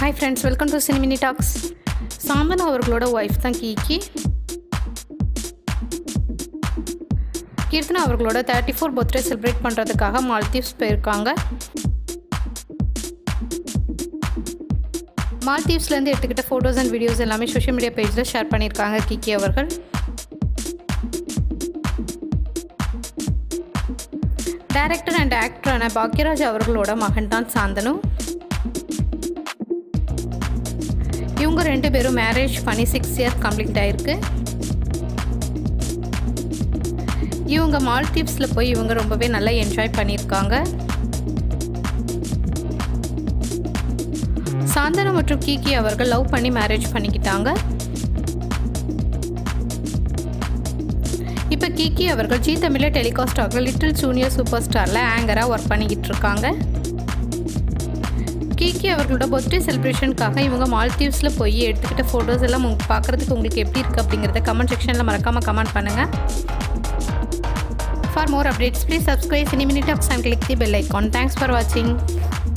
hi friends welcome to cinemini talks Santhana அவர்களோட wife தான் கீக்கி கீர்த்தனா அவர்களோட தேர்ட்டி ஃபோர் பர்த்டே செலிப்ரேட் பண்ணுறதுக்காக மால்தீவ்ஸ் போயிருக்காங்க மால்தீவ்ஸ்லேருந்து எடுத்துக்கிட்ட ஃபோட்டோஸ் அண்ட் வீடியோஸ் எல்லாமே சோஷியல் மீடியா பேஜில் ஷேர் பண்ணியிருக்காங்க கீக்கி அவர்கள் டைரக்டர் அண்ட் ஆக்டரான பாக்யராஜ் அவர்களோட மகன் தான் சாந்தனு இவங்க ரெண்டு பேரும் மேரேஜ் பண்ணி சிக்ஸ் இயர்ஸ் கம்ப்ளீட் ஆயிருக்கு இவங்க மால்தீவ்ஸில் போய் இவங்க ரொம்பவே நல்லா என்ஜாய் பண்ணியிருக்காங்க சாந்தனா மற்றும் கீகி அவர்கள் லவ் பண்ணி மேரேஜ் பண்ணிக்கிட்டாங்க இப்போ கீகி அவர்கள் ஜி தமிழில் டெலிகாஸ்ட் ஆகிற லிட்டில் ஜூனியர் சூப்பர் ஸ்டாரில் ஆங்கராக ஒர்க் பண்ணிக்கிட்டு இருக்காங்க கீகி அவர்களோட பர்த்டே செலிப்ரேஷனுக்காக இவங்க மால்தீவ்ஸில் போய் எடுத்துக்கிட்ட ஃபோட்டோஸ் எல்லாம் உங்களுக்கு பார்க்குறதுக்கு உங்களுக்கு எப்படி இருக்குது அப்படிங்கிறத கமெண்ட் செக்ஷனில் மறக்காமல் கமெண்ட் பண்ணுங்கள் for more updates please subscribe cine minute off and click the bell icon thanks for வாட்சிங்